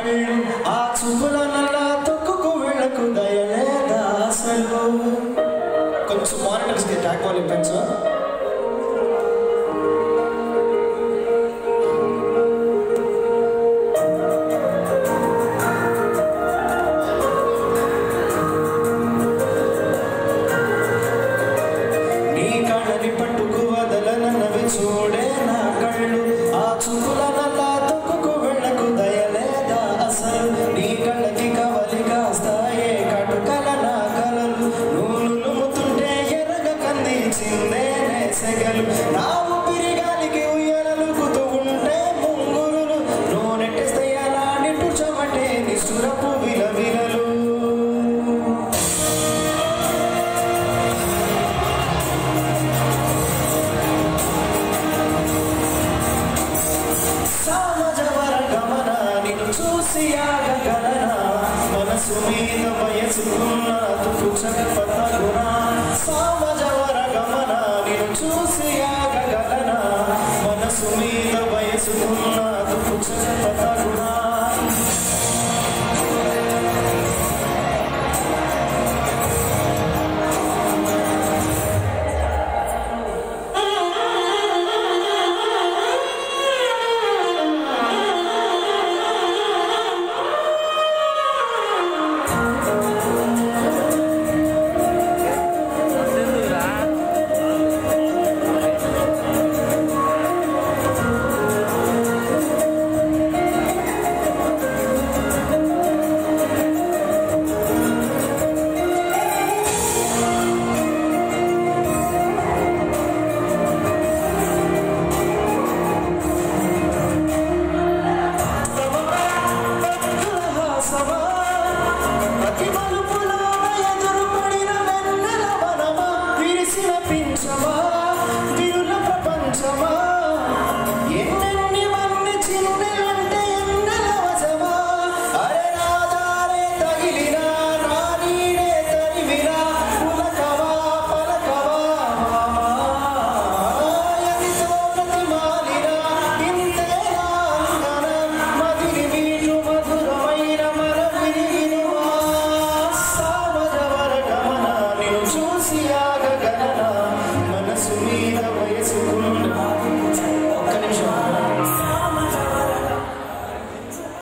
కళ్ళు ఆ చూపుల నల్లా తొక్కుకు వెళ్ళకు దయలేదా అసలు కొంచెం మానిటర్స్కి ట్యాక్ వాళ్ళు పెంచు నీ కళ్ళని పట్టుకు వదలనన్నవి చూడే నా కళ్ళు ఆ చూపుల నల్లా తొక్కుకు వెళ్ళకు దయలేదా అసలు నీ కళ్ళకి కవలి కాస్తాయే కటుకల నా కలలు నూలు నుముతుంటే ఎర్రగ కందించిందే నే సెగలు నా ఊపిరి గాలికి ఉయ్యలలుగుతూ ఉంటే ముంగురులు నూనెట్టేస్తే అలా నిట్టుచమటే నిసురపు విలవిలలు సమాజవర గమన నిన్ను చూసి ఆగగలనా మనసు మీద వయసుకున్న తుకు చగపత